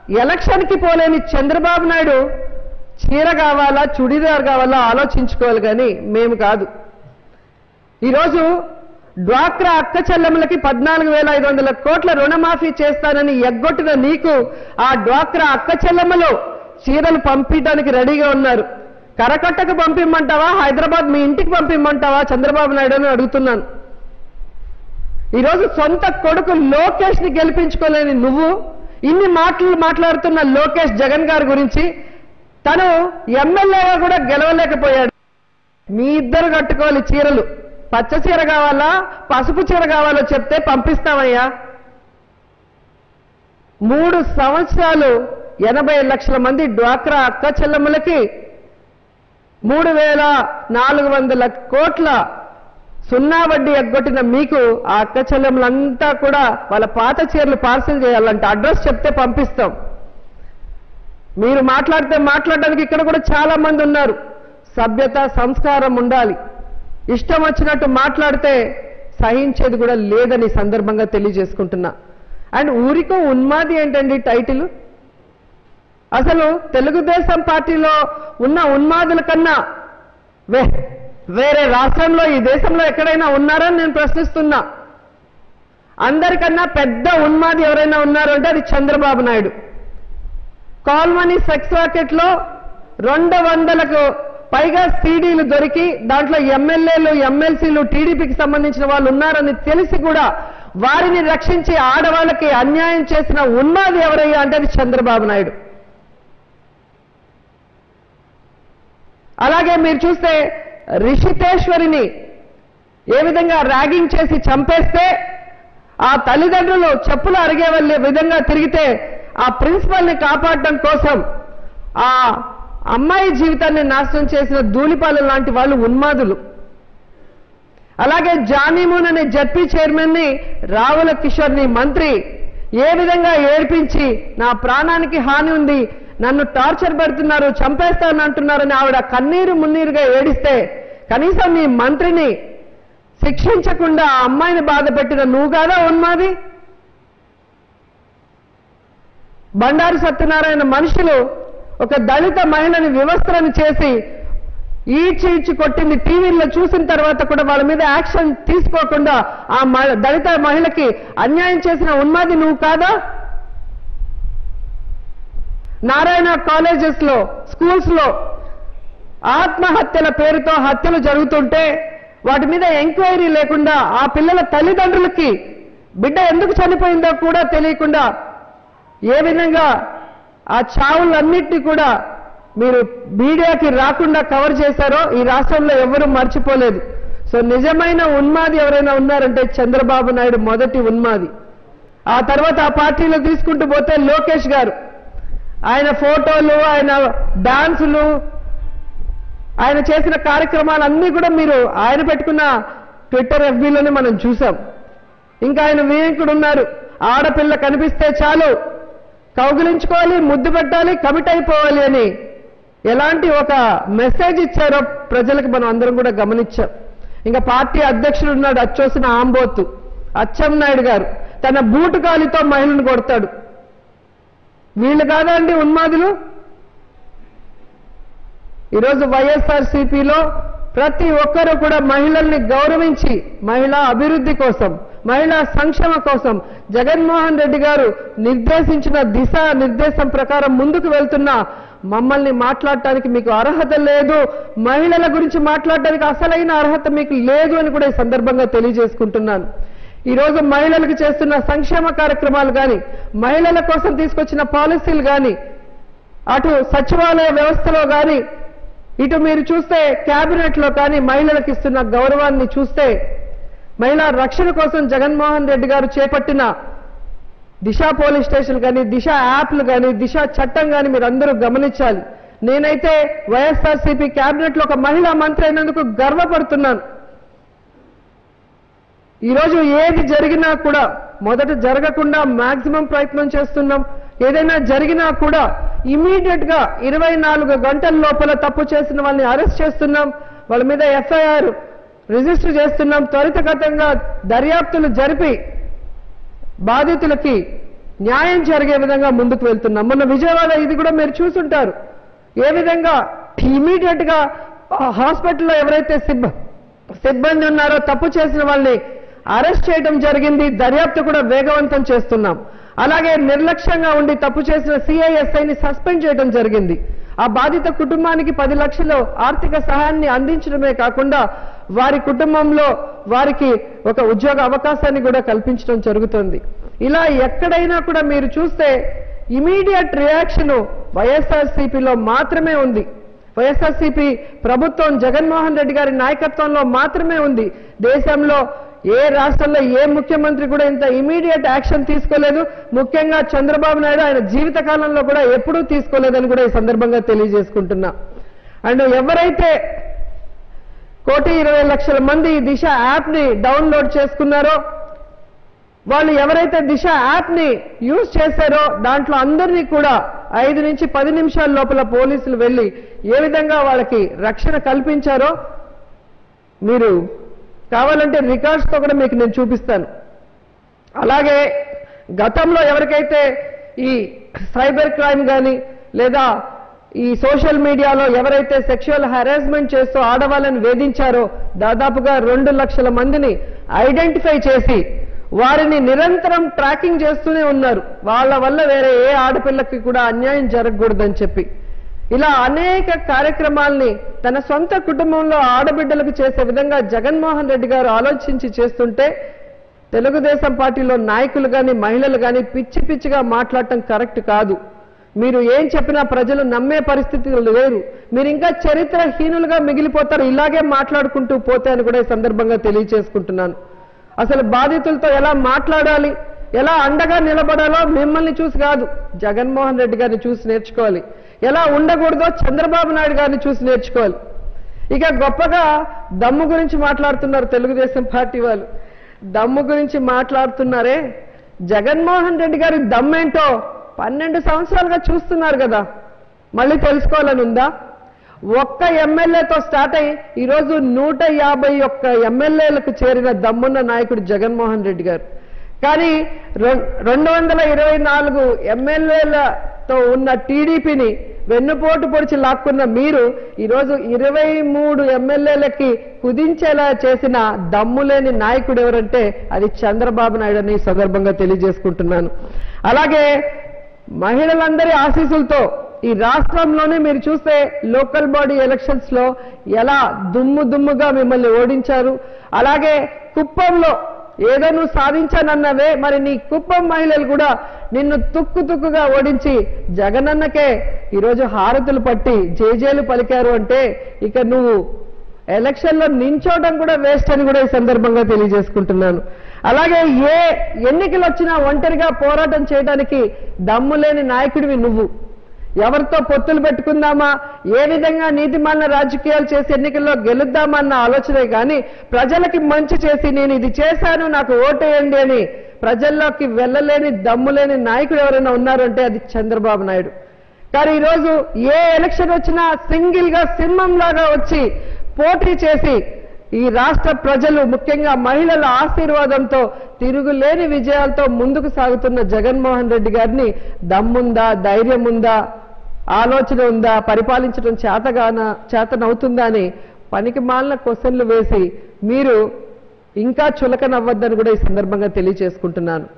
ఎలక్షన్కి పోలేని చంద్రబాబు నాయుడు చీర కావాలా చుడిదార్ కావాలా ఆలోచించుకోవాలి కానీ మేము కాదు ఈరోజు డ్వాక్రా అక్క చెల్లెములకి పద్నాలుగు వేల ఐదు వందల కోట్ల రుణమాఫీ చేస్తానని ఎగ్గొట్టిన నీకు ఆ డ్వాక్రా అక్క చెల్లెమ్మలు చీరలు పంపించడానికి రెడీగా ఉన్నారు కరకట్టకు పంపిమ్మంటావా హైదరాబాద్ మీ ఇంటికి పంపిమ్మంటావా చంద్రబాబు నాయుడు అని అడుగుతున్నాను ఈరోజు సొంత కొడుకు లోకేష్ ని గెలిపించుకోలేని నువ్వు ఇన్ని మాటలు మాట్లాడుతున్న లోకేష్ జగన్ గారి గురించి తను ఎమ్మెల్యేగా కూడా గెలవలేకపోయాడు మీ ఇద్దరు కట్టుకోవాలి చీరలు పచ్చ చీర కావాలా పసుపు చీర కావాలో చెప్తే పంపిస్తామయ్యా మూడు సంవత్సరాలు ఎనభై లక్షల మంది డ్వాక్రా అక్క చెల్లెమ్మలకి మూడు వేల నాలుగు వందల కోట్ల సున్నా వడ్డీ ఎగ్గొట్టిన మీకు ఆ అక్క చెల్లెములంతా కూడా వాళ్ళ పాత చీరలు పార్సిల్ చేయాలంటే అడ్రస్ చెప్తే పంపిస్తాం మీరు మాట్లాడితే మాట్లాడడానికి ఇక్కడ కూడా చాలా మంది ఉన్నారు సభ్యత సంస్కారం ఉండాలి ఇష్టం వచ్చినట్టు మాట్లాడితే సహించేది కూడా లేదని ఈ సందర్భంగా తెలియజేసుకుంటున్నా అండ్ ఊరికో ఉన్మాది ఏంటండి టైటిల్ అసలు తెలుగుదేశం పార్టీలో ఉన్న ఉన్మాదుల కన్నా వే వేరే రాష్ట్రంలో ఈ దేశంలో ఎక్కడైనా ఉన్నారని నేను ప్రశ్నిస్తున్నా అందరికన్నా పెద్ద ఉన్మాది ఎవరైనా ఉన్నారు అంటే అది Chandrababu Naidu call money sex racket లో రెండు వందలకు పైగా సీడీలు దొరికి దాంట్లో ఎమ్మెల్యేలు ఎమ్మెల్సీలు టీడీపీకి సంబంధించిన వాళ్ళు ఉన్నారని తెలిసి కూడా వారిని రక్షించి ఆడవాళ్ళకి అన్యాయం చేసిన ఉన్మాది ఎవరయ్యా అంటే అది చంద్రబాబు నాయుడు అలాగే మీరు చూస్తే రిషితేశ్వరిని ఏ విధంగా ర్యాగింగ్ చేసి చంపేస్తే ఆ తల్లిదండ్రులు చెప్పులు అరిగే వాళ్ళ విధంగా తిరిగితే ఆ ప్రిన్సిపల్ని కాపాడడం కోసం ఆ అమ్మాయి జీవితాన్ని నాశనం చేసిన ధూళిపాలు లాంటి వాళ్ళు ఉన్మాదులు అలాగే జానీమూన్ అనే జడ్పీ చైర్మన్ ని రావుల కిషోర్ ని మంత్రి ఏ విధంగా ఏడ్పించి నా ప్రాణానికి హాని ఉంది నన్ను టార్చర్ పెడుతున్నారు చంపేస్తాను అంటున్నారని ఆవిడ కన్నీరు మున్నీరుగా ఏడిస్తే కనీసం నీ మంత్రిని శిక్షించకుండా ఆ అమ్మాయిని బాధ పెట్టిన నువ్వు కాదా ఉన్మాది బండారు సత్యనారాయణ మనుషులు ఒక దళిత మహిళని వివస్త్రను చేసి ఈడ్చి ఈడ్చి కొట్టింది టీవీల్లో చూసిన తర్వాత కూడా వాళ్ళ మీద యాక్షన్ తీసుకోకుండా ఆ మ- దళిత మహిళకి అన్యాయం చేసిన ఉన్మాది నువ్వు కాదా నారాయణ కాలేజెస్ లో స్కూల్స్ లో ఆత్మహత్యల పేరుతో హత్యలు జరుగుతుంటే వాటి మీద ఎంక్వైరీ లేకుండా ఆ పిల్లల తల్లిదండ్రులకి బిడ్డ ఎందుకు చనిపోయిందో కూడా తెలియకుండా ఏ విధంగా ఆ చావులన్నిటినీ కూడా మీరు మీడియాకి రాకుండా కవర్ చేశారో ఈ రాష్ట్రంలో ఎవరూ మర్చిపోలేదు సో నిజమైన ఉన్మాది ఎవరైనా ఉన్నారంటే చంద్రబాబు నాయుడు మొదటి ఉన్మాది ఆ తర్వాత ఆ పార్టీలో తీసుకుంటూ పోతే లోకేష్ గారు ఆయన ఫోటోలు ఆయన డాన్సులు ఆయన చేసిన కార్యక్రమాలన్నీ కూడా మీరు ఆయన పెట్టుకున్న ట్విట్టర్ ఎఫ్బీలోనే మనం చూసాం ఇంకా ఆయన వివేకుడు ఉన్నారు ఆడపిల్ల కనిపిస్తే చాలు కౌగిలించుకోవాలి ముద్దు పెట్టాలి కమిట్ అయిపోవాలి అని ఎలాంటి ఒక మెసేజ్ ఇచ్చారో ప్రజలకు మనం అందరం కూడా గమనించాం ఇంకా పార్టీ అధ్యక్షుడు ఉన్నాడు అచ్చోసిన ఆంబోతు అచ్చెం నాయుడు గారు తన బూటు కాలితో మహిళను కొడతాడు వీళ్ళు కాదా అండి ఉన్మాదులు ఈరోజు వైఎస్ఆర్ సిపిలో ప్రతి ఒక్కరూ కూడా మహిళల్ని గౌరవించి మహిళా అభివృద్ధి కోసం మహిళా సంక్షేమ కోసం జగన్మోహన్ రెడ్డి గారు నిర్దేశించిన దిశ నిర్దేశం ప్రకారం ముందుకు వెళ్తున్న మమ్మల్ని మాట్లాడటానికి మీకు అర్హత లేదు మహిళల గురించి మాట్లాడటానికి అసలైన అర్హత మీకు లేదు అని కూడా ఈ సందర్భంగా తెలియజేసుకుంటున్నాను ఈ రోజు మహిళలకు చేస్తున్న సంక్షేమ కార్యక్రమాలు కానీ మహిళల కోసం తీసుకొచ్చిన పాలసీలు కానీ అటు సచివాలయ వ్యవస్థలో కానీ ఇటు మీరు చూస్తే కేబినెట్ లో కానీ మహిళలకు ఇస్తున్న గౌరవాన్ని చూస్తే మహిళా రక్షణ కోసం జగన్మోహన్ రెడ్డి గారు చేపట్టిన దిశ పోలీస్ స్టేషన్ కానీ దిశ యాప్లు కానీ దిశ చట్టం కానీ మీరు అందరూ గమనించాలి నేనైతే వైఎస్ఆర్సీపీ కేబినెట్ లో ఒక మహిళా మంత్రి అయినందుకు గర్వపడుతున్నాను ఈరోజు ఏది జరిగినా కూడా మొదట జరగకుండా మాక్సిమం ప్రయత్నం చేస్తున్నాం ఏదైనా జరిగినా కూడా ఇమీడియట్ గా ఇరవై నాలుగు గంటల లోపల తప్పు చేసిన వాళ్ళని అరెస్ట్ చేస్తున్నాం వాళ్ళ మీద ఎఫ్ఐఆర్ రిజిస్టర్ చేస్తున్నాం త్వరితగతంగా దర్యాప్తులు జరిపి బాధితులకి న్యాయం జరిగే విధంగా ముందుకు వెళ్తున్నాం మొన్న విజయవాడ ఇది కూడా మీరు చూసుంటారు ఏ విధంగా ఇమీడియట్ గా ఆ హాస్పిటల్లో ఎవరైతే సిబ్బ సిబ్బంది ఉన్నారో తప్పు చేసిన వాళ్ళని అరెస్ట్ చేయడం జరిగింది దర్యాప్తు కూడా వేగవంతం చేస్తున్నాం అలాగే నిర్లక్ష్యంగా ఉండి తప్పు చేసిన సిఐఎస్ఐని సస్పెండ్ చేయడం జరిగింది ఆ బాధిత కుటుంబానికి పది లక్షలు ఆర్థిక సహాయాన్ని అందించడమే కాకుండా వారి కుటుంబంలో వారికి ఒక ఉద్యోగ అవకాశాన్ని కూడా కల్పించడం జరుగుతుంది ఇలా ఎక్కడైనా కూడా మీరు చూస్తే ఇమీడియట్ రియాక్షన్ వైఎస్ఆర్సీపీలో మాత్రమే ఉంది వైఎస్ఆర్సీపీ ప్రభుత్వం జగన్మోహన్ రెడ్డి గారి నాయకత్వంలో మాత్రమే ఉంది దేశంలో ఏ రాష్ట్రంలో ఏ ముఖ్యమంత్రి కూడా ఇంత ఇమీడియట్ యాక్షన్ తీసుకోలేదు ముఖ్యంగా చంద్రబాబు నాయుడు ఆయన జీవిత కాలంలో కూడా ఎప్పుడూ తీసుకోలేదని కూడా ఈ సందర్భంగా తెలియజేసుకుంటున్నా అండ్ ఎవరైతే కోటి ఇరవై లక్షల మంది ఈ దిశ యాప్ ని డౌన్లోడ్ చేసుకున్నారో వాళ్ళు ఎవరైతే దిశ యాప్ ని యూజ్ చేశారో దాంట్లో అందరినీ కూడా ఐదు నుంచి పది నిమిషాల లోపల పోలీసులు వెళ్ళి ఏ విధంగా వాళ్ళకి రక్షణ కల్పించారో మీరు కావాలంటే రికార్డ్స్తో కూడా మీకు నేను చూపిస్తాను అలాగే గతంలో ఎవరికైతే ఈ సైబర్ క్రైమ్ కానీ లేదా ఈ సోషల్ మీడియాలో ఎవరైతే సెక్షువల్ హెరాస్మెంట్ చేస్తూ ఆడవాళ్ళని వేధించారో దాదాపుగా రెండు లక్షల మందిని ఐడెంటిఫై చేసి వారిని నిరంతరం ట్రాకింగ్ చేస్తూనే ఉన్నారు వాళ్ళ వల్ల వేరే ఏ ఆడపిల్లకి కూడా అన్యాయం జరగకూడదని చెప్పి ఇలా అనేక కార్యక్రమాల్ని తన సొంత కుటుంబంలో ఆడబిడ్డలకు చేసే విధంగా జగన్మోహన్ రెడ్డి గారు ఆలోచించి చేస్తుంటే తెలుగుదేశం పార్టీలో నాయకులు కానీ మహిళలు కానీ పిచ్చి పిచ్చిగా మాట్లాడటం కరెక్ట్ కాదు మీరు ఏం చెప్పినా ప్రజలు నమ్మే పరిస్థితులు లేరు మీరు ఇంకా చరిత్రహీనులుగా మిగిలిపోతారు ఇలాగే మాట్లాడుకుంటూ పోతే అని కూడా ఈ సందర్భంగా తెలియచేసుకుంటున్నాను అసలు బాధితులతో ఎలా మాట్లాడాలి ఎలా అండగా నిలబడాలో మిమ్మల్ని చూసి కాదు జగన్మోహన్ రెడ్డి గారిని చూసి నేర్చుకోవాలి ఎలా ఉండకూడదో చంద్రబాబు నాయుడు గారిని చూసి నేర్చుకోవాలి ఇక గొప్పగా దమ్ము గురించి మాట్లాడుతున్నారు తెలుగుదేశం పార్టీ వాళ్ళు దమ్ము గురించి మాట్లాడుతున్నారే జగన్మోహన్ రెడ్డి గారి దమ్మేంటో పన్నెండు సంవత్సరాలుగా చూస్తున్నారు కదా మళ్ళీ తెలుసుకోవాలని ఉందా ఒక్క ఎమ్మెల్యేతో స్టార్ట్ అయ్యి ఈరోజు నూట యాభై ఒక్క ఎమ్మెల్యేలకు చేరిన దమ్మున్న నాయకుడు జగన్మోహన్ రెడ్డి గారు కానీ రెం- రెండు వందల ఇరవై నాలుగు ఎమ్మెల్యేలతో ఉన్న టీడీపీని వెన్నుపోటు పొడిచి లాక్కున్న మీరు ఈరోజు ఇరవై మూడు ఎమ్మెల్యేలకి కుదించేలా చేసిన దమ్ములేని నాయకుడు ఎవరంటే అది చంద్రబాబు నాయుడు అని ఈ సందర్భంగా తెలియజేసుకుంటున్నాను అలాగే మహిళలందరి ఆశీస్సులతో ఈ రాష్ట్రంలోనే మీరు చూస్తే లోకల్ బాడీ ఎలక్షన్స్ లో ఎలా దుమ్ము దుమ్ముగా మిమ్మల్ని ఓడించారు అలాగే కుప్పంలో ఏదో నువ్వు సాధించానన్నవే మరి నీ కుప్పం మహిళలు కూడా నిన్ను తుక్కు తుక్కుగా ఓడించి జగనన్నకే ఈరోజు హారతులు పట్టి జేజేలు పలికారు అంటే ఇక నువ్వు ఎలక్షన్లో నించోవడం కూడా వేస్ట్ అని కూడా ఈ సందర్భంగా తెలియజేసుకుంటున్నాను అలాగే ఏ ఎన్నికలు వచ్చినా ఒంటరిగా పోరాటం చేయడానికి దమ్ము లేని నాయకుడివి నువ్వు ఎవరితో పొత్తులు పెట్టుకుందామా ఏ విధంగా నీతిమాలిన రాజకీయాలు చేసి ఎన్నికల్లో గెలుద్దామా అన్న ఆలోచనే కానీ ప్రజలకి మంచి చేసి నేను ఇది చేశాను నాకు ఓటేయండి అని ప్రజల్లోకి వెళ్ళలేని దమ్ములేని నాయకుడు ఎవరైనా ఉన్నారంటే అది చంద్రబాబు నాయుడు కానీ ఈరోజు ఏ ఎలక్షన్ వచ్చినా సింగిల్ గా సింహం లాగా వచ్చి పోటీ చేసి ఈ రాష్ట్ర ప్రజలు ముఖ్యంగా మహిళల ఆశీర్వాదంతో తిరుగులేని విజయాలతో ముందుకు సాగుతున్న జగన్మోహన్ రెడ్డి గారిని దమ్ముందా ధైర్యం ఉందా ఆలోచన ఉందా పరిపాలించడం చేతగాన చేతనవుతుందా అని పనికి మాలిన క్వశ్చన్లు వేసి మీరు ఇంకా చులకనవ్వద్దని కూడా ఈ సందర్భంగా తెలియచేసుకుంటున్నాను